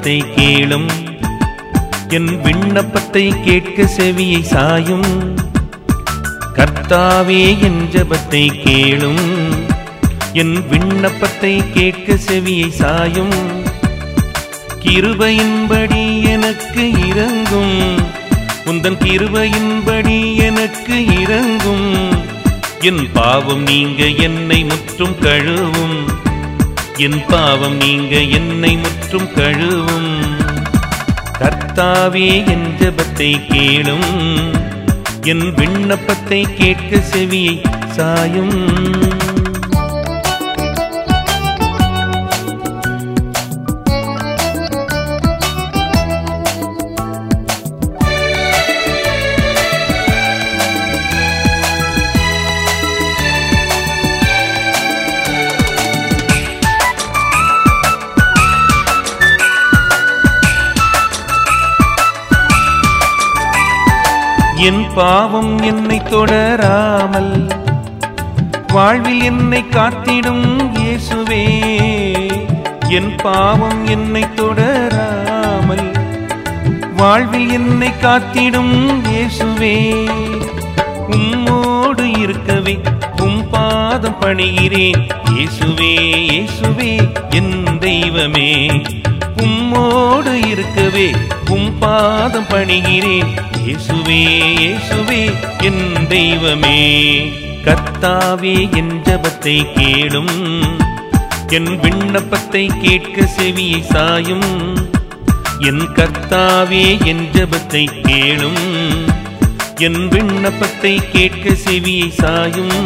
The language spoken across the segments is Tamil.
ஜெபத்தை கேளும் என் விண்ணப்பத்தை கேட்க செவியை சாயும் கர்த்தாவே என் ஜெபத்தை கேளும் என் விண்ணப்பத்தை கேட்க செவியை சாயும் கிருபையின்படி எனக்கு இறங்கும் உந்தன் கிருபையின்படி எனக்கு இறங்கும் என் பாவம் நீங்க என்னை முற்றும் கழுவும் என் பாவம் நீங்க என்னை முற்றும் கழுவும் கர்த்தாவே என் ஜெபத்தை கேளும் என் விண்ணப்பத்தை கேட்க செவியை சாயும் என் பாவம் என்னை தொடராமல் வாழ்வில் என்னை காத்திடும் இயேசுவே என் பாவம் என்னை தொடராமல் வாழ்வில் என்னை காத்திடும் இயேசுவே உம்மோடு இருக்கவே உம் பாதம் பணிகிறேன் இயேசுவே இயேசுவே என் தெய்வமே உம்மோடு இருக்கவே உம் பாதம் பணிகிறேன் இயேசுவே இயேசுவே என் தெய்வமே கர்த்தாவே என் ஜபத்தை கேளும் என் விண்ணப்பத்தை கேட்க செவியை சாயும் என் கர்த்தாவே என் ஜபத்தை கேளும் என் விண்ணப்பத்தை கேட்க செவியை சாயும்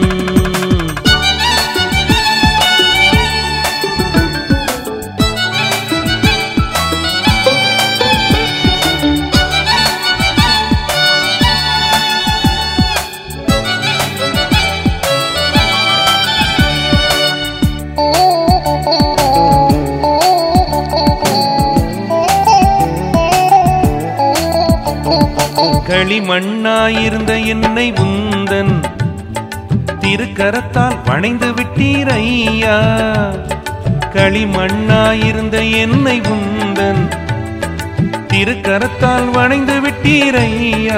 களிமண்ணாயிருந்த என்னை உந்தன் திருக்கரத்தால் வணைந்து விட்டீர் ஐயா களிமண்ணாயிருந்த என்னை உந்தன் திருக்கரத்தால் வணைந்து விட்டீர் ஐயா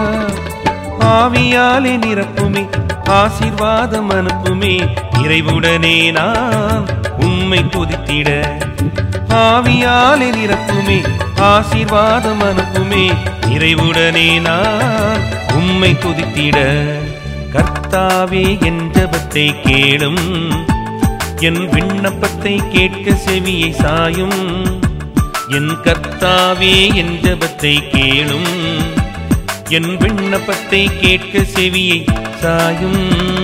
ஆவியாலே நிரப்புமே ஆசீர்வாதம் அனுப்புமே இறைவுடனே நான் உம்மை துதித்திட ஆவியாலே நிரப்புமே ஆசீர்வாதம் அனுப்புமே இறைவுடனே நான் உம்மை துதித்திட கர்த்தாவே என் ஜபத்தை கேளும் என் விண்ணப்பத்தை கேட்க செவியை சாயும் என் கர்த்தாவே என் ஜபத்தை கேளும் என் விண்ணப்பத்தை கேட்க செவியை சாயும்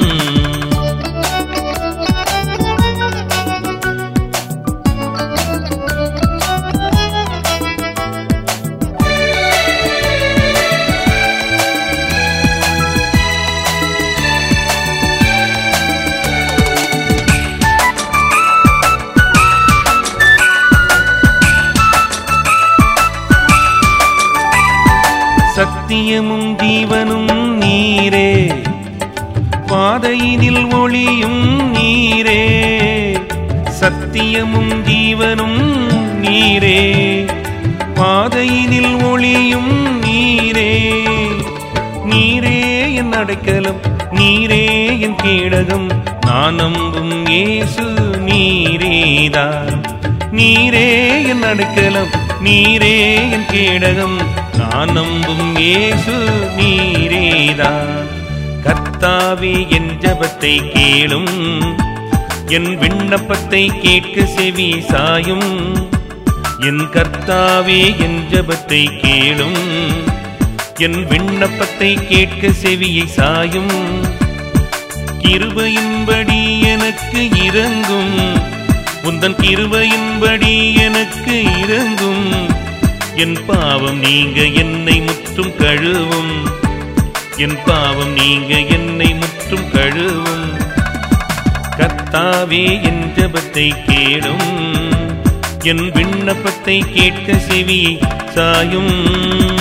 சத்தியமும் ஜீவனும் நீரே பாதையினில் ஒளியும் நீரே சத்தியமும் ஜீவனும் நீரே பாதையினில் ஒளியும் நீரே நீரே என் அடைக்கலம் நீரே என் கேடகம் நான் நம்பும் இயேசு நீரேதான் நீரே என் அடைக்கலம் நீரே என் கேடகம் நான் நம்பும் இயேசு நீரேதான் கர்த்தாவே என் ஜபத்தை கேளும் என் விண்ணப்பத்தை கேட்க செவி சாயும் என் கர்த்தாவே என் ஜபத்தை கேளும் என் விண்ணப்பத்தை கேட்க செவியை சாயும் கிருபையின்படி எனக்கு இறங்கும் உந்தன் கிருபையின்படி எனக்கு இறங்கும் என் பாவம் நீங்க என்னை முற்றும் கழுவும் என் பாவம் நீங்க என்னை முற்றும் கழுவும் கர்த்தாவே என் ஜபத்தை கேளும் என் விண்ணப்பத்தை கேட்க செவியை சாயும்